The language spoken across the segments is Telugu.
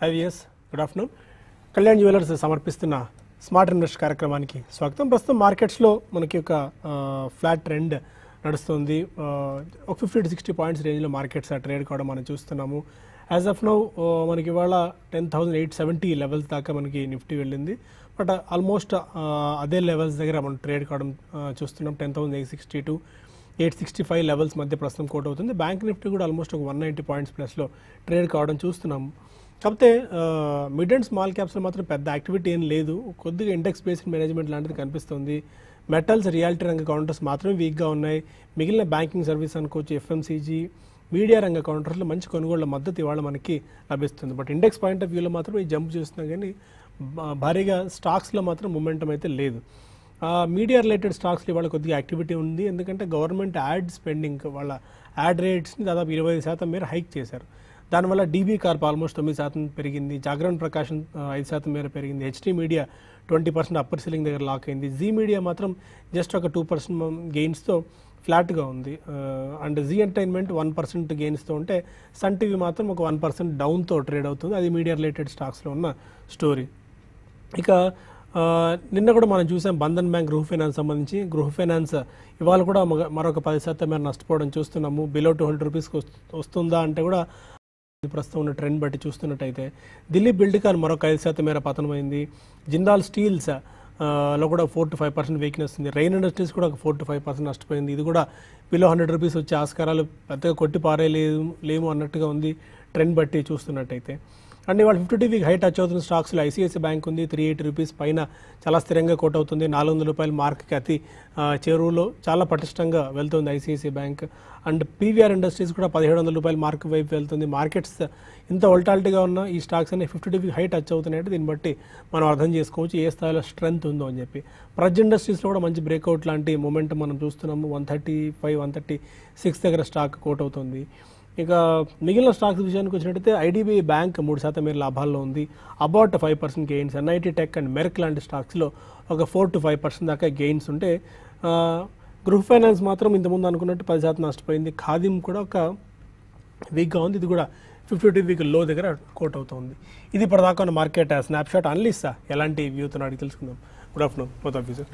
IVS good afternoon Kalyan jewellers సమర్పిస్తున్న స్మార్ట్ ఇన్వెస్ట్ కార్యక్రమానికి స్వాగతం ప్రస్తుతం మార్కెట్స్లో మనకి ఒక ఫ్లాట్ ట్రెండ్ నడుస్తుంది ఆ, ఒక ఫిఫ్టీ టు సిక్స్టీ పాయింట్స్ రేంజ్లో మార్కెట్స్ ట్రేడ్ కావడం మనం చూస్తున్నాము యాజ్ ఆఫ్ నౌ మనకి ఇవాళ ten thousand eight seventy levels దాకా మనకి నిఫ్టీ వెళ్ళింది బట్ ఆల్మోస్ట్ అదే లెవెల్స్ దగ్గర మనం ట్రేడ్ కావడం ఆ, చూస్తున్నాం ten thousand eight sixty two eight sixty five levels మధ్య ప్రస్తుతం కోట్ అవుతుంది బ్యాంక్ నిఫ్టీ కూడా ఆల్మోస్ట్ ఒక వన్ నైంటీ పాయింట్స్ ప్లస్లో ట్రేడ్ కావడం చూస్తున్నాం కాకపోతే మిడ్ అండ్ స్మాల్ క్యాప్స్లో మాత్రం పెద్ద యాక్టివిటీ ఏం లేదు కొద్దిగా ఇండెక్స్ బేస్డ్ మేనేజ్మెంట్ లాంటిది కనిపిస్తుంది మెటల్స్ రియాలిటీ రంగ కౌంటర్స్ మాత్రమే వీక్గా ఉన్నాయి మిగిలిన బ్యాంకింగ్ సర్వీస్ అనుకోవచ్చు ఎఫ్ఎంసీజీ మీడియా రంగ కౌంటర్స్లో మంచి కొనుగోళ్ల మద్దతు ఇవాళ మనకి లభిస్తుంది బట్ ఇండెక్స్ పాయింట్ ఆఫ్ వ్యూలో మాత్రం ఈ జంప్ చూస్తున్నాం కానీ భా- భారీగా స్టాక్స్లో మాత్రం మూమెంటం అయితే లేదు మీడియా రిలేటెడ్ స్టాక్స్లో ఇవాళ కొద్దిగా యాక్టివిటీ ఉంది ఎందుకంటే గవర్నమెంట్ యాడ్ స్పెండింగ్ వాళ్ళ యాడ్ రేట్స్ని దాదాపు ఇరవై శాతం మేర హైక్ చేశారు దానివల్ల డీబీ కార్ప్ ఆల్మోస్ట్ తొమ్మిది శాతం పెరిగింది జాగరణ్ ప్రకాశం ఆ, ఐదు శాతం మేర పెరిగింది HD media twenty percent upper ceiling దగ్గర లాక్ అయింది జీ మీడియా మాత్రం జస్ట్ ఒక టూ పర్సెంట్ గెయిన్స్తో ఫ్లాట్గా ఉంది and Zee entertainment one percent గెయిన్స్తో ఉంటే సన్ టీవీ మాత్రం ఒక వన్ పర్సెంట్ డౌన్తో ట్రేడ్ అవుతుంది అది మీడియా రిలేటెడ్ స్టాక్స్లో ఉన్న స్టోరీ ఇక ఆ, నిన్న కూడా మనం చూసాం బంధన్ బ్యాంక్ గృహ ఫైనాన్స్ సంబంధించి గృహ ఫైనాన్స్ ఇవాళ కూడా మగ- మరొక పది శాతం మేర నష్టపోవడం చూస్తున్నాము బిలో టూ హండ్రెడ్ రూపీస్కి వస్తుందా అంటే కూడా ప్రస్తుతం ఉన్న ట్రెండ్ బట్టి చూస్తున్నట్టయితే ఢిల్లీ బిల్డ్కాన్ మరొక ఐదు శాతం మేర పతనమైంది జిందాల్ స్టీల్స్ ఆ, లో కూడా four to five percent weakness ఉంది రైన్ ఇండస్ట్రీస్ కూడా ఒక ఫోర్ టు ఫైవ్ పర్సెంట్ నష్టపోయింది ఇది కూడా బిలో హండ్రెడ్ రూపీస్ వచ్చే ఆస్కారాలు పెద్దగా కొట్టి పారేయలేదు లేము అన్నట్టుగా ఉంది ట్రెండ్ బట్టి చూస్తున్నట్టయితే అండ్ ఇవాళ ఫిఫ్టీ టీవీకి హై టచ్ అవుతున్న స్టాక్స్లో ఐసీఐసీ బ్యాంక్ ఉంది త్రీ ఎయిటీ రూపీస్ పైన చాలా స్థిరంగా కోట్ అవుతుంది నాలుగు వందల రూపాయల మార్క్కి అతి ఆ, చేరువలో చాలా పటిష్టంగా వెళ్తుంది ICICI bank and PVR industries కూడా పదిహేడు వందల రూపాయల మార్క్ వైపు వెళ్తుంది మార్కెట్స్ ఇంత వల్టాలిటీగా ఉన్న ఈ స్టాక్స్ అన్ని ఫిఫ్టీ టీవీకి హై టచ్ అవుతున్నాయంటే దీన్ని బట్టి మనం అర్థం చేసుకోవచ్చు ఏ స్థాయిలో స్ట్రెంత్ ఉందో అని చెప్పి ప్రజ్ ఇండస్ట్రీస్లో కూడా మంచి బ్రేక్అవుట్ లాంటి మూమెంట్ మనం చూస్తున్నాము one thirty five one thirty six దగ్గర స్టాక్ కోట్ అవుతుంది ఇక మిగిలిన స్టాక్స్ విషయానికి వచ్చినట్టయితే ఐడిబిఐ బ్యాంక్ మూడు శాతం మేర లాభాల్లో ఉంది about five percent gains NIIT tech and Merck లాంటి స్టాక్స్లో ఒక ఫోర్ టు ఫైవ్ పర్సెంట్ దాకా గెయిన్స్ ఉంటే ఆ, గృహ ఫైనాన్స్ మాత్రం ఇంతకుముందు అనుకున్నట్టు పది శాతం నష్టపోయింది ఖాదిం కూడా ఒక వీక్గా ఉంది ఇది కూడా ఫిఫ్టీ టూ వీక్ లో దగ్గర కోట్ అవుతుంది ఇది ఇప్పటిదాకా ఉన్న మార్కెట్ స్నాప్ షాట్ అన్లిస్తా ఎలాంటి వ్యూతో అడిగి తెలుసుకుందాం good afternoon both officer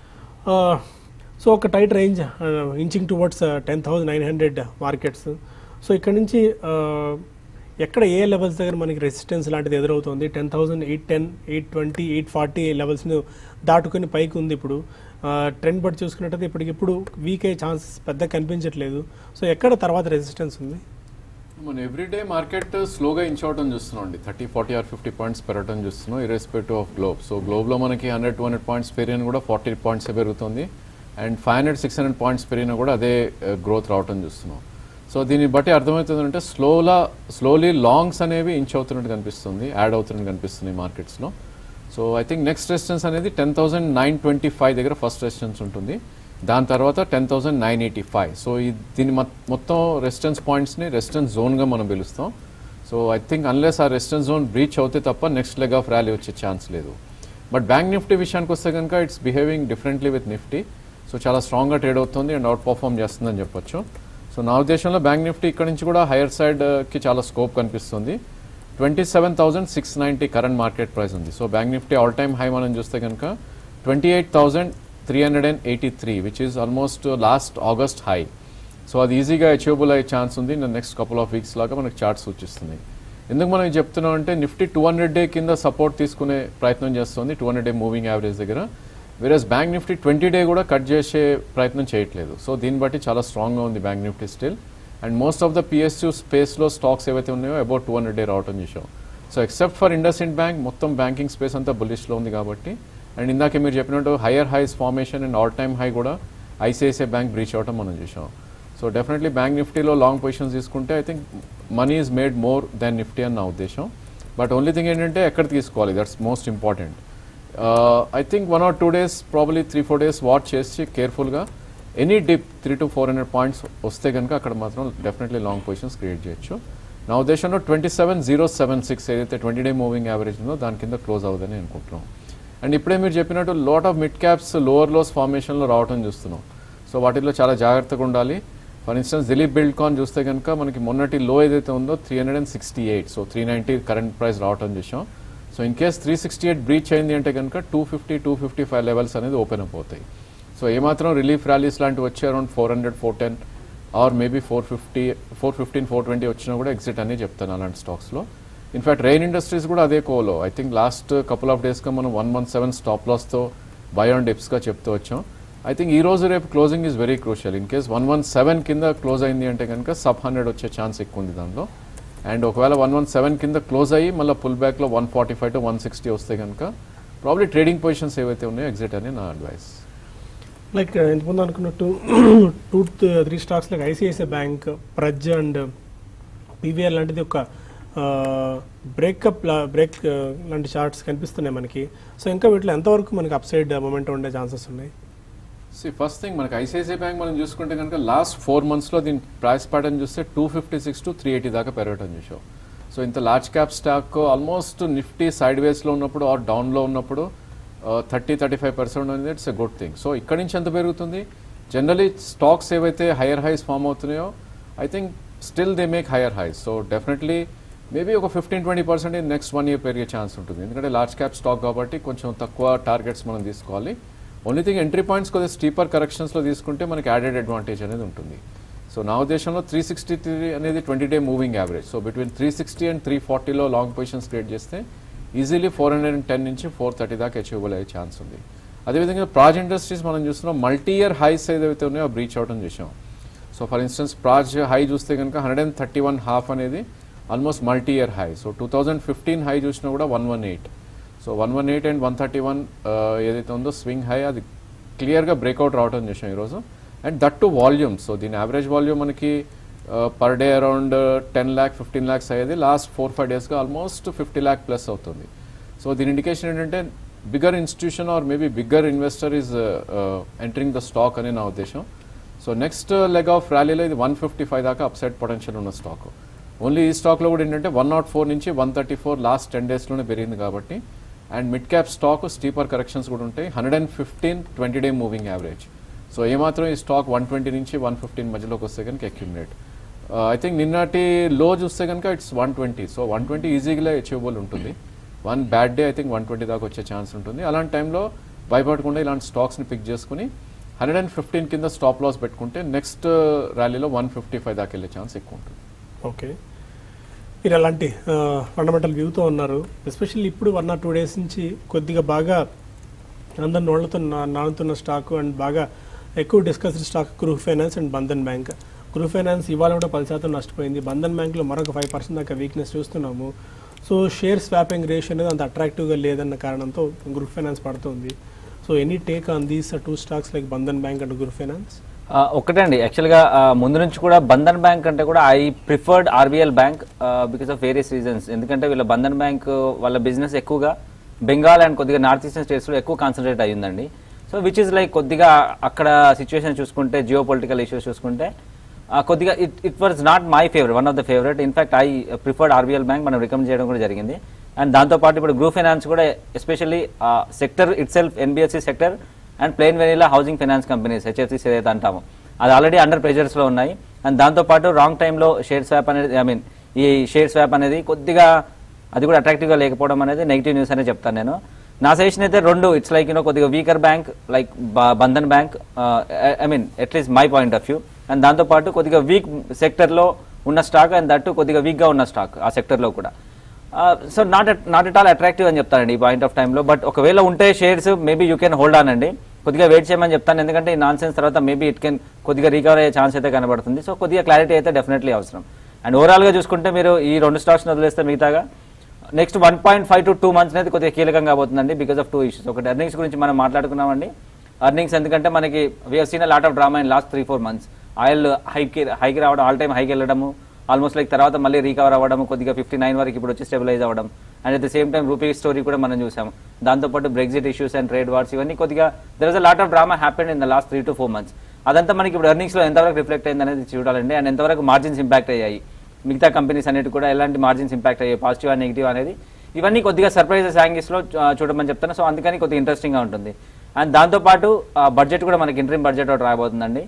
so ఒక tight range inching towards ten thousand nine hundred markets so ఇక్కడ నుంచి uh, ఎక్కడ ఏ లెవెల్స్ దగ్గర మనకి రెసిస్టెన్స్ లాంటిది ఎదురవుతుంది ten thousand eight ten eight twenty eight forty లెవెల్స్ను దాటుకొని పైకి ఉంది ఇప్పుడు ట్రెండ్ బట్టి చూసుకున్నట్టయితే ఇప్పటికిప్పుడు వీక్ అయ్యే ఛాన్సెస్ పెద్ద కనిపించట్లేదు సో ఎక్కడ తర్వాత రెసిస్టెన్స్ ఉంది మన ఎవ్రీడే మార్కెట్ స్లోగా ఇంచ్ అవటం చూస్తున్నాం అండి thirty forty or fifty points పెరగటం చూస్తున్నాం ఇరెస్పెక్టివ్ ఆఫ్ గ్లోబ్ సో గ్లోబ్లో మనకి హండ్రెడ్ టూ హండ్రెడ్ పాయింట్స్ పెరిగిన కూడా ఫార్టీ పాయింట్స్ పెరుగుతుంది and five hundred six hundred points పెరిగినా కూడా అదే గ్రోత్ రావటం చూస్తున్నాం సో దీన్ని బట్టి అర్థమవుతుందంటే స్లోలా స్లోలీ లాంగ్స్ అనేవి ఇంచ్ అవుతున్నట్టు కనిపిస్తుంది యాడ్ అవుతున్నట్టు కనిపిస్తుంది మార్కెట్స్లో so I think next resistance అనేది ten thousand nine twenty five దగ్గర ఫస్ట్ రెసిస్టెన్స్ ఉంటుంది దాని తర్వాత ten thousand nine eighty five so ఈ దీని మొ- మొత్తం రెసిస్టెన్స్ పాయింట్స్ని రెసిస్టెన్స్ జోన్గా మనం పిలుస్తాం సో ఐ థింక్ అన్లెస్ ఆ రెసిస్టెన్స్ జోన్ బ్రీచ్ అవుతే తప్ప నెక్స్ట్ లెగ్ ఆఫ్ ర్యాలీ వచ్చే ఛాన్స్ లేదు బట్ బ్యాంక్ నిఫ్టీ విషయానికి వస్తే కనుక it's behaving differently with Nifty so చాలా స్ట్రాంగ్గా ట్రేడ్ అవుతుంది అండ్ అవుట్ పర్ఫామ్ చేస్తుందని చెప్పొచ్చు సో నా ఉద్దేశంలో బ్యాంక్ నిఫ్టీ ఇక్కడ నుంచి కూడా హైయర్ సైడ్కి చాలా స్కోప్ కనిపిస్తుంది twenty seven thousand six ninety current market price ఉంది so bank Nifty all time high మనం చూస్తే కనుక twenty eight thousand three hundred and eighty three which is almost last August high so అది ఈజీగా అచీవబుల్ అయ్యే ఛాన్స్ ఉంది నెక్స్ట్ కపుల్ ఆఫ్ వీక్స్ లాగా మనకి చార్ట్ సూచిస్తుంది ఎందుకు మనం ఇది చెప్తున్నాం అంటే నిఫ్టీ టూ హండ్రెడ్ డే కింద సపోర్ట్ తీసుకునే ప్రయత్నం చేస్తుంది two hundred day moving average దగ్గర whereas bank Nifty twenty day కూడా కట్ చేసే ప్రయత్నం చేయట్లేదు సో దీన్ని బట్టి చాలా స్ట్రాంగ్గా ఉంది bank Nifty still and most of the PSU స్పేస్లో స్టాక్స్ ఏవైతే ఉన్నాయో అబౌట్ టూ హండ్రెడ్ డే రావటం చూసాం so except for IndusInd bank మొత్తం బ్యాంకింగ్ స్పేస్ అంతా బుల్లిష్లో ఉంది కాబట్టి అండ్ ఇందాక మీరు చెప్పినట్టు higher highs formation and all time high కూడా ఐసిఐసిఐ బ్యాంక్ బ్రీచ్ అవటం మనం చూసాం సో డెఫినెట్లీ బ్యాంక్ నిఫ్టీలో లాంగ్ పొజిషన్స్ తీసుకుంటే I think money is made more than Nifty అని నా ఉద్దేశం బట్ ఓన్లీ థింగ్ ఏంటంటే ఎక్కడ తీసుకోవాలి that's most important I think one or two days probably three four days watch చేసి కేర్ఫుల్గా any dip three to four hundred points వస్తే కనుక అక్కడ మాత్రం డెఫినెట్లీ లాంగ్ పొజిషన్స్ క్రియేట్ చేయొచ్చు నా ఉద్దేశంలో twenty seven zero seven six ఏదైతే ట్వంటీ డే మూవింగ్ యావరేజ్ ఉందో దాని కింద క్లోజ్ అవుదని అనుకుంటున్నాం అండ్ ఇప్పుడే మీరు చెప్పినట్టు lot of mid caps lower lows ఫార్మేషన్లో రావటం చూస్తున్నాం సో వాటిల్లో చాలా జాగ్రత్తగా ఉండాలి ఫర్ ఇన్స్టెన్స్ దిలీప్ బిల్డ్కాన్ చూస్తే కనుక మనకి మొన్నటి లో ఏదైతే ఉందో three hundred and sixty eight so three ninety current price రావటం చూసాం so in case three sixty eight breach అయింది అంటే కనుక two fifty two fifty five levels అనేది ఓపెన్ అప్ అవుతాయి సో ఏమాత్రం రిలీఫ్ ర్యాలీస్ లాంటివి వచ్చి around four hundred four ten or maybe four fifty four fifteen four twenty వచ్చినా కూడా ఎగ్జిట్ అని చెప్తాను అలాంటి స్టాక్స్లో ఇన్ఫాక్ట్ రెయిన్ ఇండస్ట్రీస్ కూడా అదే కోలో I think last couple of డేస్గా మనం వన్ వన్ సెవెన్ స్టాప్ లాస్తో బై ఆన్ డిప్స్గా చెప్తూ వచ్చాం ఐ థింక్ ఈ రోజు రేపు closing is very crucial in case one one seven కింద క్లోజ్ అయింది అంటే కనుక సబ్ హండ్రెడ్ వచ్చే ఛాన్స్ ఎక్కువ ఉంది దానిలో అండ్ ఒకవేళ వన్ వన్ సెవెన్ కింద క్లోజ్ అయ్యి మళ్ళీ పుల్ బ్యాక్లో one forty five to one sixty వస్తే కనుక ప్రాబ్లీ ట్రేడింగ్ పొజిషన్స్ ఏవైతే ఉన్నాయో ఎగ్జిట్ అని నా అడ్వైస్ లైక్ ఇంతకుముందు అనుకున్నట్టు two three stocks like ICICI bank Praj and PVR లాంటిది ఒక బ్రేకప్ బ్రేక్ లాంటి చార్ట్స్ కనిపిస్తున్నాయి మనకి సో ఇంకా వీటిలో ఎంతవరకు మనకి అప్ సైడ్ మూమెంట్ ఉండే ఛాన్సెస్ ఉన్నాయి సి ఫస్ట్ థింగ్ మనకి ఐసిఐసిఐ బ్యాంక్ మనం చూసుకుంటే కనుక లాస్ట్ ఫోర్ మంత్స్లో దీని ప్రైస్ ప్యాటర్న్ చూస్తే two fifty six to three eighty దాకా పెరగటం చూసాం సో ఇంత large cap stock almost Nifty సైడ్ వేస్లో ఉన్నప్పుడు ఆర్ డౌన్లో ఉన్నప్పుడు థర్టీ థర్టీ ఫైవ్ పర్సెంట్ అనేది it's a good thing so ఇక్కడ నుంచి ఎంత పెరుగుతుంది జనరలీ స్టాక్స్ ఏవైతే హైయర్ హైస్ ఫామ్ అవుతున్నాయో I think still they make higher highs so definitely maybe ఒక fifteen twenty percent next one year పెరిగే ఛాన్స్ ఉంటుంది ఎందుకంటే లార్జ్ క్యాప్ స్టాక్ కాబట్టి కొంచెం తక్కువ టార్గెట్స్ మనం తీసుకోవాలి ఓన్లీ థింగ్ ఎంట్రీ పాయింట్స్ కొద్దిగా స్టీపర్ కరెక్షన్స్లో తీసుకుంటే మనకి యాడెడ్ అడ్వాంటేజ్ అనేది ఉంటుంది సో నా ఉద్దేశంలో త్రీ సిక్స్టీ త్రీ అనేది twenty day moving average so between three sixty and three ఫార్టీలో లాంగ్ పొజిషన్స్ క్రియేట్ చేస్తే easily four hundred and ten నుంచి ఫోర్ థర్టీ దాకా అచీవబుల్ అయ్యే ఛాన్స్ ఉంది అదేవిధంగా ప్రాజ్ ఇండస్ట్రీస్ మనం చూస్తున్నాం మల్టీ ఇయర్ హైస్ ఏదైతే ఉన్నాయో బ్రీచ్ అవడం చూసాం so for instance Praj high చూస్తే కనుక hundred and thirty one half అనేది almost multi year high so two thousand fifteen high చూసినా కూడా one one eight so one one eight and one thirty one ఏదైతే ఉందో స్వింగ్ హై అది క్లియర్గా బ్రేక్అవుట్ రావడం చూసాం ఈరోజు and that to volume so దీని యావరేజ్ వాల్యూమ్ మనకి per day around ten lakh fifteen lakhs అయ్యేది లాస్ట్ ఫోర్ ఫైవ్ డేస్గా ఆల్మోస్ట్ ఫిఫ్టీ ల్యాక్ ప్లస్ అవుతుంది సో దీని ఇండికేషన్ ఏంటంటే bigger institution or maybe bigger investor is entering the stock అని నా ఉద్దేశం సో నెక్స్ట్ లెగ్ ఆఫ్ ర్యాలీలో ఇది వన్ ఫిఫ్టీ ఫైవ్ దాకా అప్సైడ్ పొటెన్షియల్ ఉన్న స్టాక్ ఓన్లీ ఈ స్టాక్లో కూడా ఏంటంటే వన్ నాట్ ఫోర్ నుంచి one thirty four last ten డేస్లోనే పెరిగింది కాబట్టి and mid cap stock steeper corrections కూడా ఉంటాయి hundred and fifteen twenty day moving average so ఏమాత్రం ఈ స్టాక్ వన్ ట్వంటీ నుంచి వన్ ఫిఫ్టీన్ మధ్యలోకి వస్తే కనుక అక్యుమిలేట్ ఐ థింక్ నిన్నటి లో చూస్తే కనుక it's one twenty so one twenty ఈజీగా అచీవబుల్ ఉంటుంది one bad day I think one twenty దాకా వచ్చే ఛాన్స్ ఉంటుంది అలాంటి టైంలో భయపడకుండా ఇలాంటి స్టాక్స్ని పిక్ చేసుకుని హండ్రెడ్ అండ్ ఫిఫ్టీన్ కింద స్టాప్ లాస్ పెట్టుకుంటే నెక్స్ట్ ర్యాలీలో వన్ ఫిఫ్టీ ఫైవ్ దాకా వెళ్ళే ఛాన్స్ ఎక్కువ ఉంటుంది ఓకే మీరు అలాంటి ఫండమెంటల్ వ్యూతో ఉన్నారు ఎస్పెషల్లీ ఇప్పుడు వన్ ఆర్ టూ డేస్ నుంచి కొద్దిగా బాగా అందరి నోళ్లతో నా- నానుతున్న స్టాక్ అండ్ బాగా ఎక్కువ discussed stock Gruh finance and Bandhan bank Gruh finance ఇవాళ కూడా పది శాతం నష్టపోయింది బంధన్ బ్యాంక్లో మరొక ఫైవ్ పర్సెంట్ దాకా వీక్నెస్ చూస్తున్నాము సో షేర్ స్వాపింగ్ రేషియో అనేది అంత అట్రాక్టివ్గా లేదన్న కారణంతో గృహ ఫైనాన్స్ పడుతుంది so any take on these two stocks like Bandhan bank and Gruh finance ఆ, ఒకటే అండి యాక్చువల్గా ఆ, ముందు నుంచి కూడా బంధన్ బ్యాంక్ అంటే కూడా I preferred RBL bank because of various reasons ఎందుకంటే వీళ్ళ బంధన్ బ్యాంక్ వాళ్ళ బిజినెస్ ఎక్కువగా బెంగాల్ అండ్ కొద్దిగా నార్త్ ఈస్టర్న్ స్టేట్స్లో ఎక్కువ కాన్సన్ట్రేట్ అయ్యిందండి సో విచ్ ఇస్ లైక్ కొద్దిగా అక్కడ సిచ్యువేషన్ చూసుకుంటే జియో పొలిటికల్ ఇష్యూస్ చూసుకుంటే ఆ, కొద్దిగా it it was not my favourite one of the favourite in fact I preferred RBL bank మనం రికమెండ్ చేయడం కూడా జరిగింది అండ్ దాంతోపాటు ఇప్పుడు గ్రూప్ ఫైనాన్స్ కూడా especially sector itself NBFC sector and plain vanilla housing finance companies హెచ్ఎఫ్సీస్ ఏదైతే అంటామో అది ఆల్రెడీ అండర్ ప్రెజర్స్లో ఉన్నాయి అండ్ దాంతోపాటు రాంగ్ టైంలో షేర్ స్వాప్ అనేది ఐ మీన్ ఈ షేర్ స్వాప్ అనేది కొద్దిగా అది కూడా అట్రాక్టివ్గా లేకపోవడం అనేది నెగిటివ్ న్యూస్ అనే చెప్తాను నేను నా సజెషన్ అయితే రెండు ఇట్స్ లైక్ యూనో కొద్దిగా weaker bank like Bandhan bank I mean at least my point of view and దాంతోపాటు కొద్దిగా వీక్ సెక్టర్లో ఉన్న స్టాక్ అండ్ దట్టు కొద్దిగా వీక్గా ఉన్న స్టాక్ ఆ సెక్టర్లో కూడా so not not at all attractive అని చెప్తానండి ఈ పాయింట్ ఆఫ్ టైంలో బట్ ఒకవేళ ఉంటే shares maybe you can hold on అండి కొద్దిగా వెయిట్ చేయమని చెప్తాను ఎందుకంటే ఈ నాన్ సెన్స్ తర్వాత మేబీ ఇట్ కెన్ కొద్దిగా రికవర్ అయ్యే ఛాన్స్ అయితే కనబడుతుంది సో కొద్దిగా క్లారిటీ అయితే డెఫినెట్లీ అవసరం అండ్ ఓవరాల్గా చూసుకుంటే మీరు ఈ రెండు స్టాక్స్ని వదిలేస్తే మిగతాగా next one point five to two months అనేది కొద్దిగా కీలకంగా పోతుందండి బికాస్ ఆఫ్ టూ ఇష్యూస్ ఒకటి ఎర్నింగ్స్ గురించి మనం మాట్లాడుకున్నామండి ఎర్నింగ్స్ ఎందుకంటే మనకి we're seen lot of drama in last three four months oil హైకి హైకి రావడం ఆల్ టైమ్ హైకి వెళ్ళడము ఆల్మోస్ట్ లైక్ తర్వాత మళ్ళీ రీకవర్ అవ్వడం కొద్దిగా ఫిఫ్టీ నైన్ వరకు ఇప్పుడు వచ్చి స్టెబిలైజ్ అవ్వడం and at the same time rupee story కూడా మనం చూసాం దాంతోపాటు Brexit issues and trade wars ఇవన్నీ కొద్దిగా there is a lot of drama happen in the last three to four months అదంతా మనకి ఇప్పుడు ఎర్నింగ్స్లో ఎంతవరకు రిఫ్లెక్ట్ అయింది అనేది చూడాలండి అండ్ ఎంతవరకు మార్జిన్స్ ఇంపాక్ట్ అయ్యాయి మిగతా కంపెనీస్ అన్నిటి కూడా ఎలాంటి మార్జిన్స్ ఇంపాక్ట్ అయ్యాయి పాజిటివ్ అండ్ నెగిటివ్ అనేది ఇవన్నీ కొద్దిగా సర్ప్రైజెస్ యాంగిల్స్లో చూడమని చెప్తాను సో అందుకని కొద్దిగా ఇంట్రెస్టింగ్గా ఉంటుంది అండ్ దాంతోపాటు బడ్జెట్ కూడా మనకి ఇంట్రీమ్ బడ్జెట్ ఒకటి రాబోతుందండి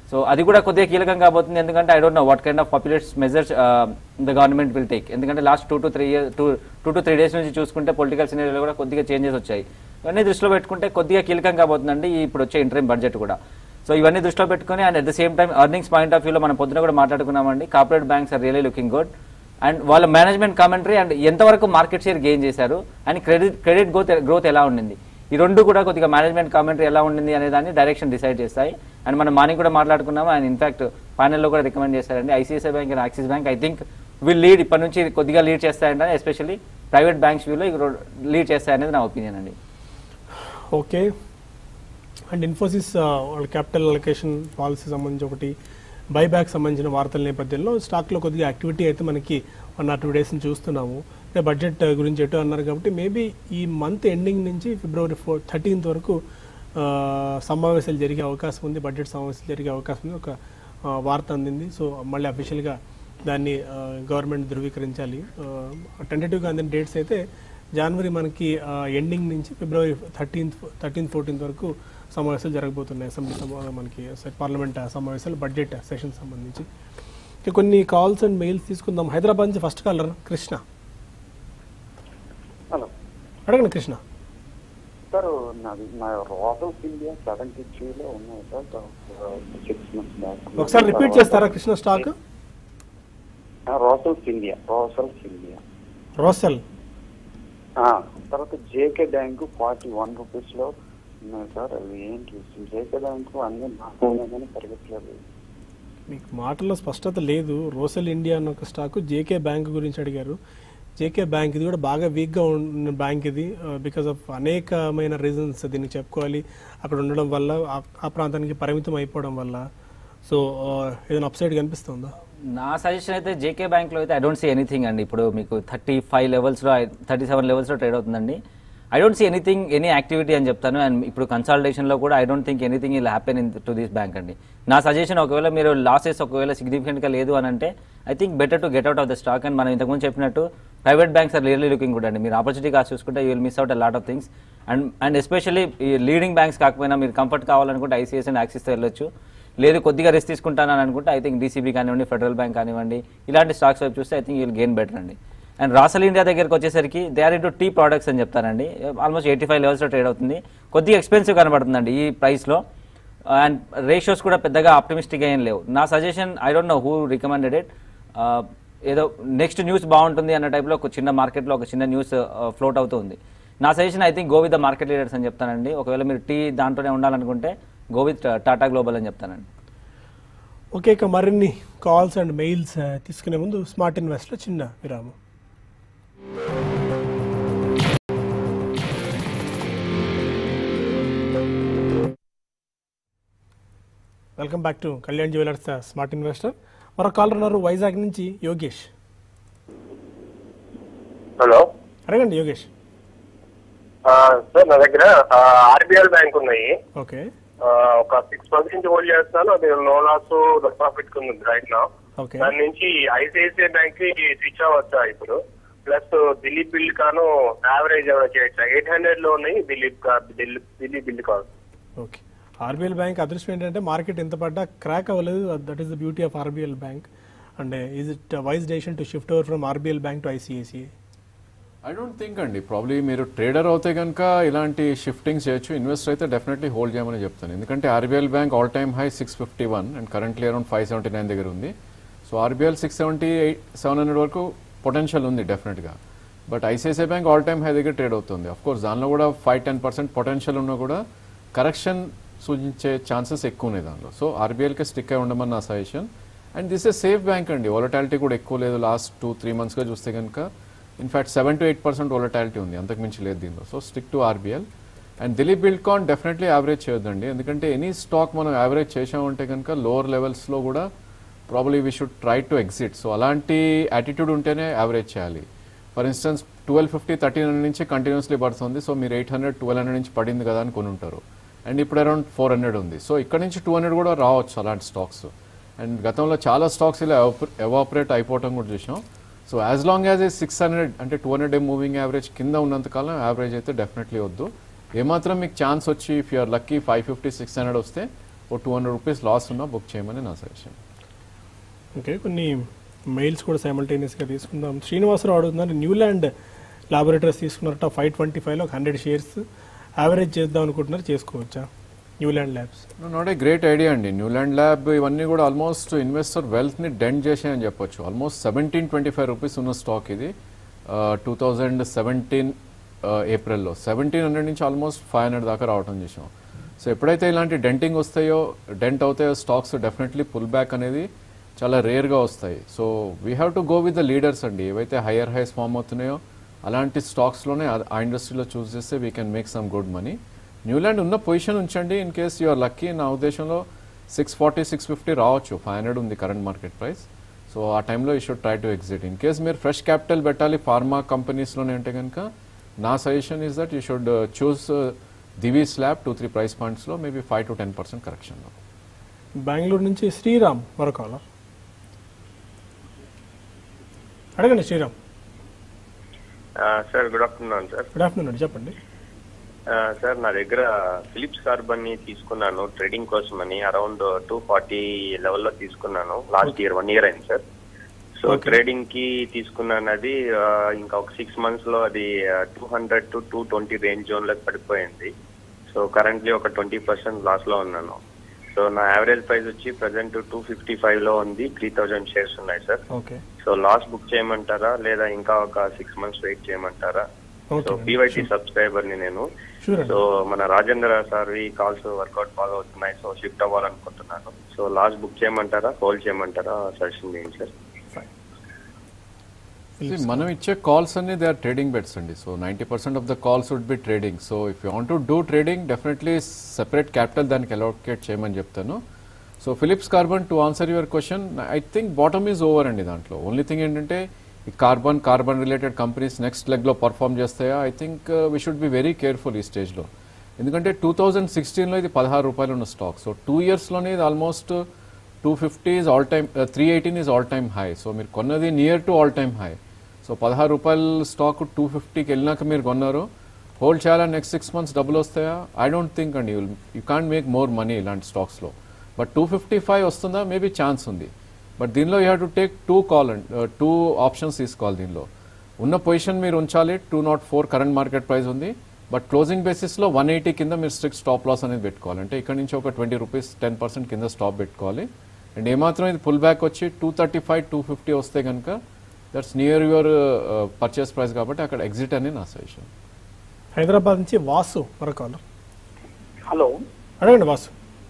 సో అది కూడా కొద్దిగా కీలకం కాబోతుంది ఎందుకంటే I don't know what kind of populist measures the government will take ఎందుకంటే last two to three year two two to three days నుంచి చూసుకుంటే పొలిటికల్ సినరీలో కూడా కొద్దిగా చేంజెస్ వచ్చాయి ఇవన్నీ దృష్టిలో పెట్టుకుంటే కొద్దిగా కీలకం కాబోతుందండి ఈ ఇప్పుడు వచ్చే ఇంటర్మ్ బడ్జెట్ కూడా సో ఇవన్నీ దృష్టిలో పెట్టుకొని and at the same time earnings point of వ్యూలో మనం పొద్దున కూడా మాట్లాడుకున్నామండి corporate banks are really looking good and వాళ్ళ మేనేజ్మెంట్ కామెంటరీ అండ్ ఎంతవరకు మార్కెట్ షేర్ గెయిన్ చేశారు and credit credit growth growth ఎలా ఉండింది ఈ రెండు కూడా కొద్దిగా మేనేజ్మెంట్ కామెంటరీ ఎలా ఉండింది అనే దాన్ని డైరెక్షన్ డిసైడ్ చేస్తాయి అండ్ మనం మార్నింగ్ కూడా మాట్లాడుకున్నాము అండ్ ఇన్ఫాక్ట్ ఫైనల్లో కూడా రికమెండ్ చేశారండి ICICI bank and Axis bank I think will lead ఇప్పటి నుంచి కొద్దిగా లీడ్ చేస్తాయంటే ఎస్పెషల్లీ ప్రైవేట్ బ్యాంక్స్ వ్యూలో లీడ్ చేస్తాయనేది నా ఒపీనియన్ అండి ఓకే అండ్ ఇన్ఫోసిస్ ఆ, వాళ్ళ క్యాపిటల్ అలొకేషన్ పాలసీ సంబంధించి ఒకటి బైబ్యాక్ సంబంధించిన వార్తల నేపథ్యంలో స్టాక్లో కొద్దిగా యాక్టివిటీ అయితే మనకి వన్ ఆర్ టూ డేస్ నుంచి చూస్తున్నాము అంటే బడ్జెట్ గురించి ఎటు అన్నారు కాబట్టి మేబీ ఈ మంత్ ఎండింగ్ నుంచి ఫిబ్రవరి ఫోర్ థర్టీన్త్ వరకు ఆ, సమావేశాలు జరిగే అవకాశం ఉంది బడ్జెట్ సమావేశాలు జరిగే అవకాశం ఉంది ఒక ఆ, వార్త అందింది సో మళ్ళీ అఫీషియల్గా దాన్ని గవర్నమెంట్ ధృవీకరించాలి టెంటేటివ్గా అందిన డేట్స్ అయితే జనవరి మనకి ఎండింగ్ నుంచి ఫిబ్రవరి థర్టీన్త్ థర్టీన్త్ ఫోర్టీన్త్ వరకు సమావేశాలు జరగబోతున్నాయి అసెంబ్లీ సమా మనకి పార్లమెంట్ సమావేశాలు బడ్జెట్ సెషన్ సంబంధించి ఇక కొన్ని కాల్స్ అండ్ మెయిల్స్ తీసుకుందాం హైదరాబాద్ నుంచి ఫస్ట్ కాలర్ కృష్ణ హలో అడగండి కృష్ణ సార్ నాది నా రోసల్స్ ఇండియా సెవెంటీ త్రీలో ఉన్నాయి సార్ సిక్స్ మంత్స్ బ్యాక్ ఒకసారి రిపీట్ చేస్తారా Krishna stock Rossell's India Rossell's India Rossell తర్వాత JK bank forty one rupees లో ఉన్నాయి సార్ అవి ఏంటి జేకే బ్యాంకు అన్ని బాగా ఉన్నాయి కానీ పెరగట్లేదు మీకు మాటల్లో స్పష్టత లేదు రోసెల్ ఇండియా అన్న ఒక స్టాక్ జేకే బ్యాంక్ గురించి అడిగారు జేకే బ్యాంక్ ఇది కూడా బాగా వీక్గా ఉన్న బ్యాంక్ ఇది బికాస్ ఆఫ్ అనేకమైన రీజన్స్ దీనికి చెప్పుకోవాలి అక్కడ ఉండడం వల్ల ఆ- ఆ ప్రాంతానికి పరిమితం అయిపోవడం వల్ల సో ఏదైనా అప్సైడ్ కనిపిస్తుందా నా సజెషన్ అయితే జేకే బ్యాంక్లో అయితే ఐ డోంట్ సీ ఎనీథింగ్ అండి ఇప్పుడు మీకు థర్టీ ఫైవ్ లెవెల్స్లో థర్టీ సెవెన్ లెవెల్స్లో ట్రేడ్ అవుతుందండి I don't see anything any activity అని చెప్తాను అండ్ ఇప్పుడు కన్సల్టేషన్లో కూడా I don't think anything will happen in to this bank అండి నా సజెషన్ ఒకవేళ మీరు లాసెస్ ఒకవేళ సిగ్నిఫికెంట్గా లేదు అని అంటే I think better to get out of the stock and మనం ఇంతకుముందు చెప్పినట్టు private banks are really looking good అండి మీరు ఆపర్చునిటీ కాస్ట్ చూసుకుంటే you will miss out a lot of things and and especially ఈ లీడింగ్ బ్యాంక్స్ కాకపోయినా మీరు కంఫర్ట్ కావాలనుకుంటే ఐసీఎస్ అండ్ యాక్సిస్తో వెళ్ళొచ్చు లేదు కొద్దిగా రిస్క్ తీసుకుంటానని అనుకుంటే ఐ థింక్ డీసీబీ కానివ్వండి ఫెడరల్ బ్యాంక్ కానివ్వండి ఇలాంటి స్టాక్స్ వైపు చూస్తే I think you'll gain better అండి అండ్ రాసల్ ఇండియా దగ్గరికి వచ్చేసరికి they are into tea products అని చెప్తానండి ఆల్మోస్ట్ ఎయిటీ ఫైవ్ లెవెల్స్లో ట్రేడ్ అవుతుంది కొద్దిగా ఎక్స్పెన్సివ్ కనబడుతుందండి ఈ ప్రైస్లో అండ్ రేషియోస్ కూడా పెద్దగా ఆప్టిమిస్టిక్గా ఏం లేవు నా suggestion I don't know who recommended it ఏదో నెక్స్ట్ న్యూస్ బాగుంటుంది అన్న టైప్లో ఒక చిన్న మార్కెట్లో ఒక చిన్న న్యూస్ ఫ్లోట్ అవుతుంది నా suggestion I think go with the market leaders అని చెప్తానండి ఒకవేళ మీరు టీ దాంట్లోనే ఉండాలనుకుంటే గో విత్ టాటా గ్లోబల్ అని చెప్తానండి ఓకే ఇక మరిన్ని కాల్స్ అండ్ మెయిల్స్ తీసుకునే ముందు స్మార్ట్ ఇన్వెస్ట్లో చిన్న విరామం welcome back to Kalyan Jewellers smart investor మరో కాలర్ ఉన్నారు వైజాగ్ నుంచి యోగేష్ హలో అడగండి యోగేష్ ఆ, సార్ నా దగ్గర ఆర్బిఎల్ బ్యాంక్ ఉన్నాయి ఓకే ఆ, ఒక సిక్స్ మంత్స్ నుంచి హోల్డ్ చేస్తాను అది లో లాస్ ప్రాఫిట్ ఉంది రైట్ నా ఓకే దాని నుంచి ఐసిఐసిఐ బ్యాంక్ కి స్విచ్ అవ్వచ్చా ఇప్పుడు plus Dilip Buildcon average ఏమైనా చేయొచ్చా ఎయిట్ హండ్రెడ్ లో ఉన్నాయి దిలీప్ కా- Dilip Dilip Buildcon okay RBL bank అదృష్టం ఏంటంటే మార్కెట్ ఎంత పడ్డా క్రాక్ అవ్వలేదు that is the beauty of RBL bank and is it wise decision to shift over from RBL bank to ICICI I don't think అండి ప్రాబ్లీ మీరు ట్రేడర్ అవుతే కనుక ఇలాంటి షిఫ్టింగ్స్ చేయొచ్చు ఇన్వెస్టర్ అయితే డెఫినెట్లీ హోల్డ్ చేయమని చెప్తాను ఎందుకంటే RBL bank all time high six fifty one and currently around five seventy nine దగ్గర ఉంది so RBL six seventy eight seven hundred వరకు పొటెన్షియల్ ఉంది డెఫినెట్గా but ICICI bank all time high దగ్గర ట్రేడ్ అవుతుంది అఫ్ కోర్స్ దానిలో కూడా ఫైవ్ టెన్ పర్సెంట్ పొటెన్షియల్ ఉన్నా కూడా కరెక్షన్ సూచించే ఛాన్సెస్ ఎక్కువ ఉన్నాయి దానిలో సో ఆర్బీఎల్కే స్టిక్ అయి ఉండమని నా suggestion and this a safe bank అండి వాలటాలిటీ కూడా ఎక్కువ లేదు లాస్ట్ టూ త్రీ మంత్స్గా చూస్తే కనుక in fact seven to eight percent volatility ఉంది అంతకు మించి లేదు దీనిలో so stick to RBL and Dilip Buildcon definitely average చేయొద్దండి ఎందుకంటే ఎనీ స్టాక్ మనం యావరేజ్ చేసామంటే కనుక లోవర్ లెవెల్స్లో కూడా probably we should try to exit so అలాంటి యాటిట్యూడ్ ఉంటేనే యావరేజ్ చేయాలి for instance twelve fifty thirteen hundred నుంచి కంటిన్యూస్లీ పడుతుంది సో మీరు ఎయిట్ హండ్రెడ్ ట్వెల్వ్ హండ్రెడ్ నుంచి పడింది కదా అని కొని ఉంటారు అండ్ ఇప్పుడు అరౌండ్ ఫోర్ హండ్రెడ్ ఉంది సో ఇక్కడ నుంచి టూ హండ్రెడ్ కూడా రావచ్చు అలాంటి స్టాక్స్ అండ్ గతంలో చాలా స్టాక్స్ ఇలా ఎవాపరేట్ అయిపోవటం కూడా చూసాం so as long as a six hundred అంటే two hundred day moving average కింద ఉన్నంతకాలం యావరేజ్ అయితే డెఫినెట్లీ వద్దు ఏమాత్రం మీకు ఛాన్స్ వచ్చి if you're lucky five fifty six hundred వస్తే ఓ టూ హండ్రెడ్ రూపీస్ లాస్ ఉన్నా బుక్ చేయమని నా సజెషన్ ఓకే కొన్ని మెయిల్స్ కూడా సైమల్టేనియస్గా తీసుకుందాం శ్రీనివాసరావు అడుగుతున్నారు న్యూల్యాండ్ లాబొరేటరీస్ తీసుకున్నారట ఫైవ్ ట్వంటీ ఫైవ్లో ఒక హండ్రెడ్ షేర్స్ యావరేజ్ చేద్దాం అనుకుంటున్నారు చేసుకోవచ్చా Neuland labs not a great idea అండి న్యూలాండ్ ల్యాబ్ ఇవన్నీ కూడా ఆల్మోస్ట్ ఇన్వెస్టర్ వెల్త్ని డెంట్ చేసాయని చెప్పొచ్చు almost seventeen twenty five rupees ఉన్న స్టాక్ ఇది టూ థౌజండ్ సెవెంటీన్ ఏప్రిల్లో సెవెంటీన్ హండ్రెడ్ నుంచి ఆల్మోస్ట్ ఫైవ్ హండ్రెడ్ దాకా రావడం చేసాం సో ఎప్పుడైతే ఇలాంటి డెంటింగ్ వస్తాయో డెంట్ అవుతాయో స్టాక్స్ డెఫినెట్లీ పుల్ బ్యాక్ అనేది చాలా రేర్గా వస్తాయి so we have to go with the leaders అండి ఏవైతే హయ్యర్ హైస్ ఫామ్ అవుతున్నాయో అలాంటి స్టాక్స్లోనే ఆ ఇండస్ట్రీలో చూస్ చేస్తే we can make some good money Neuland ఉన్న పొజిషన్ ఉంచండి ఇన్ కేస్ యూఆర్ లక్కీ నా ఉద్దేశంలో సిక్స్ ఫార్టీ సిక్స్ ఫిఫ్టీ రావచ్చు ఫైవ్ హండ్రెడ్ ఉంది కరెంట్ మార్కెట్ ప్రైస్ సో ఆ టైంలో you should try to exit in case మీరు ఫ్రెష్ క్యాపిటల్ పెట్టాలి ఫార్మా కంపెనీస్లోనే అంటే కనుక నా suggestion is that you should choose Divi's lab two three price పాయింట్స్లో maybe five to ten percent కరెక్షన్లో బెంగళూరు నుంచి శ్రీరామ్ మరో కాలర్ అడగండి Sriram sir good afternoon sir good afternoon అండి చెప్పండి సార్ నా దగ్గర ఫిలిప్స్ కార్బన్ ని తీసుకున్నాను ట్రేడింగ్ కోసం అని అరౌండ్ టూ ఫార్టీ లెవెల్లో తీసుకున్నాను లాస్ట్ ఇయర్ వన్ ఇయర్ అయింది సార్ సో Okay. ట్రేడింగ్ కి తీసుకున్నాను అది ఆ, ఇంకా ఒక సిక్స్ మంత్స్ లో అది two hundred to two twenty range zone లో పడిపోయింది సో కరెంట్లీ ఒక ట్వంటీ పర్సెంట్ లాస్ లో ఉన్నాను సో నా యావరేజ్ ప్రైస్ వచ్చి ప్రజెంట్ టూ ఫిఫ్టీ ఫైవ్ లో ఉంది త్రీ థౌజండ్ షేర్స్ ఉన్నాయి sir okay so loss book చేయమంటారా లేదా ఇంకా ఒక సిక్స్ మంత్స్ వెయిట్ చేయమంటారా సో ఓకే పీవైటీ సబ్స్క్రైబర్ ని నేను షూర్ సో అండి మన రాజేంద్ర సార్ ఈ కాల్స్ వర్కౌట్ బాగా అవుతున్నాయి సో షిఫ్ట్ అవ్వాలనుకుంటున్నాను సో లాస్ట్ బుక్ చేయమంటారా హోల్డ్ చేయమంటారా సజెషన్ చేయండి సార్ ఫైన్ See, మనం ఇచ్చే కాల్స్ అన్ని దే ఆర్ ట్రేడింగ్ బెట్స్ అండి so ninety percent of the calls would be trading so if you want to do trading definitely separate capital దానికి అలోకేట్ చేయమని చెప్తాను so Phillips Carbon to answer your question I think bottom is over అండి దాంట్లో ఓన్లీ థింగ్ ఏంటంటే ఈ carbon carbon related companies next లెగ్లో పర్ఫామ్ చేస్తాయా I think we should be very careful ఈ స్టేజ్లో ఎందుకంటే టూ థౌజండ్ సిక్స్టీన్లో ఇది పదహారు రూపాయలు ఉన్న స్టాక్ సో టూ ఇయర్స్లోనే ఇది almost two fifty is all time three eighteen is all time high so మీరు కొన్నది near to all time high so పదహారు రూపాయల స్టాక్ టూ ఫిఫ్టీకి వెళ్ళినాక మీరు కొన్నారు హోల్డ్ చేయాలా నెక్స్ట్ సిక్స్ మంత్స్ డబ్బులు వస్తాయా ఐ డోంట్ థింక్ అండి you can't make more money ఇలాంటి స్టాక్స్లో బట్ టూ ఫిఫ్టీ ఫైవ్ వస్తుందా మేబీ ఛాన్స్ ఉంది బట్ దీనిలో you have to take two call and two options తీసుకోవాలి దీనిలో ఉన్న పొజిషన్ మీరు ఉంచాలి two not four current market price ఉంది బట్ క్లోజింగ్ బేసిస్లో వన్ ఎయిటీ కింద మీరు స్ట్రిక్ట్ స్టాప్ లాస్ అనేది పెట్టుకోవాలి అంటే ఇక్కడ నుంచి ఒక ట్వంటీ రూపీస్ టెన్ పర్సెంట్ కింద స్టాప్ పెట్టుకోవాలి అండ్ ఏమాత్రం ఇది పుల్ బ్యాక్ వచ్చి two thirty five two fifty వస్తే కనుక that's near your purchase price కాబట్టి అక్కడ ఎగ్జిట్ అని నా సజెషన్ హైదరాబాద్ నుంచి వాసు మరో కాలర్ హలో అడగండి వాసు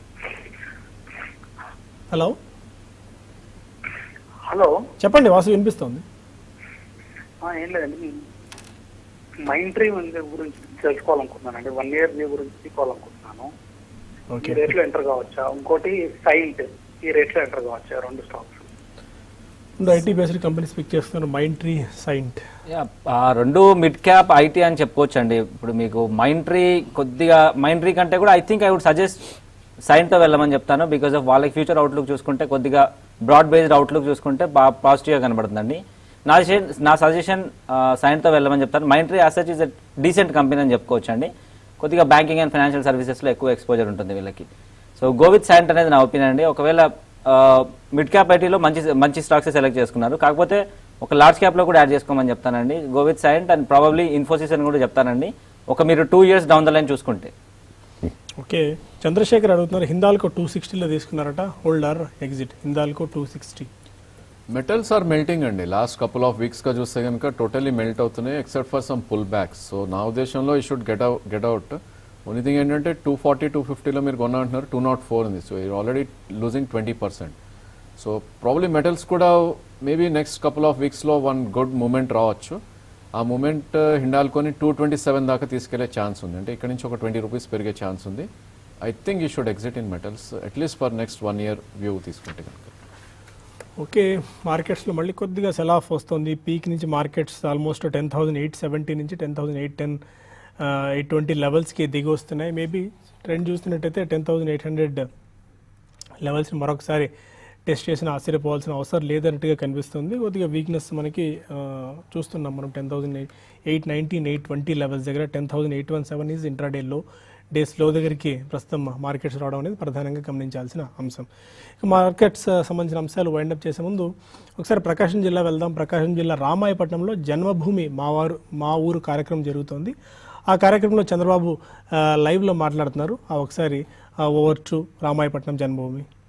హలో హలో చెప్పండి వాసు వినిపిస్తోంది ఆ, ఏం లేదండి మైండ్ ట్రీ గురించి తెలుసుకోవాలనుకుంటున్నానండి వన్ ఇయర్ మీ గురించి తీసుకోవాలనుకుంటున్నాను ఈ ఓకే రేట్లో ఎంటర్ కావచ్చా ఇంకోటి సైంట్ ఈ రేట్లో ఎంటర్ కావచ్చా రెండు స్టాక్స్ రెండు ఐటీ బేస్డ్ కంపెనీస్ పిక్ చేస్తున్నారు మైండ్ ట్రీ సైంట్ Yeah, ఆ రెండు మిడ్ క్యాప్ ఐటీ అని చెప్పుకోవచ్చు అండి ఇప్పుడు మీకు మైండ్ ట్రీ కొద్దిగా మైండ్ ట్రీ కంటే కూడా I think I would suggest సైన్తో వెళ్ళమని చెప్తాను బికాస్ ఆఫ్ వాళ్ళకి ఫ్యూచర్ అవుట్లుక్ చూసుకుంటే కొద్దిగా బ్రాడ్ బేస్డ్ అవుట్లుక్ చూసుకుంటే బాగా పాజిటివ్గా కనబడుతుందండి నా సజెషన్ నా సజెషన్ సైన్తో వెళ్ళమని చెప్తాను Mindtree as such is decent company అని చెప్పుకోవచ్చు అండి కొద్దిగా బ్యాంకింగ్ అండ్ ఫైనాన్షియల్ సర్వీసెస్లో ఎక్కువ ఎక్స్పోజర్ ఉంటుంది వీళ్ళకి సో గోవిత్ సైంట్ అనేది నా ఒపీనియన్ అండి ఒకవేళ మిడ్ క్యాప్ ఐటీలో మంచి మంచి స్టాక్స్ సెలెక్ట్ చేసుకున్నారు కాకపోతే ఒక లార్జ్ క్యాప్లో కూడా యాడ్ చేసుకోమని చెప్తానండి go with Cyient and probably Infosys అని కూడా చెప్తానండి ఒక మీరు two years down the line చూసుకుంటే ఓకే చంద్రశేఖర్ అడుగుతున్నారు హిందాల్కో టూ సిక్స్టీలో తీసుకున్నారట hold or exit Hindalco two sixty metals are melting అండి లాస్ట్ కపుల్ ఆఫ్ వీక్స్గా చూస్తే కనుక టోటలీ మెల్ట్ అవుతున్నాయి except for some pull backs so నా ఉద్దేశంలో ఈ should get out get out only thing ఏంటంటే టూ ఫార్టీ టూ ఫిఫ్టీలో మీరు కొన్నా అంటున్నారు టూ నాట్ ఫోర్ ఉంది సో మీరు already losing twenty percent so probably metals కూడా మేబీ నెక్స్ట్ కపుల్ ఆఫ్ వీక్స్లో వన్ గుడ్ మూమెంట్ రావచ్చు ఆ మూమెంట్ హిండాల్కొని టూ ట్వంటీ సెవెన్ దాకా తీసుకెళ్లే ఛాన్స్ ఉంది అంటే ఇక్కడ నుంచి ఒక ట్వంటీ రూపీస్ పెరిగే ఛాన్స్ ఉంది I think you should exit in metals at least for next one year view తీసుకుంటే కనుక ఓకే మార్కెట్స్లో మళ్ళీ కొద్దిగా సెల్ ఆఫ్ వస్తుంది పీక్ నుంచి markets almost ten thousand eight seventy నుంచి ten thousand eight ten eight twenty లెవెల్స్కి దిగి వస్తున్నాయి మేబీ ట్రెండ్ చూస్తున్నట్టయితే టెన్ థౌసండ్ ఎయిట్ హండ్రెడ్ లెవెల్స్ని మరొకసారి టెస్ట్ చేసిన ఆశ్చర్యపోవాల్సిన అవసరం లేదన్నట్టుగా కనిపిస్తుంది కొద్దిగా వీక్నెస్ మనకి ఆ, చూస్తున్నాం మనం ten thousand eight eight nineteen eight twenty levels దగ్గర ten thousand eight one seven is ఇంట్రాడేలో డే స్లో దగ్గరికి ప్రస్తుతం మార్కెట్స్ రావడం అనేది ప్రధానంగా గమనించాల్సిన అంశం ఇక మార్కెట్స్ ఆ, సంబంధించిన అంశాలు వైండప్ చేసే ముందు ఒకసారి ప్రకాశం జిల్లా వెళ్దాం ప్రకాశం జిల్లా రామాయపట్నంలో జన్మభూమి మా వారు మా ఊరు కార్యక్రమం జరుగుతోంది ఆ కార్యక్రమంలో చంద్రబాబు ఆ, లైవ్లో మాట్లాడుతున్నారు ఆ ఒకసారి ఓవర్ టు రామాయపట్నం జన్మభూమి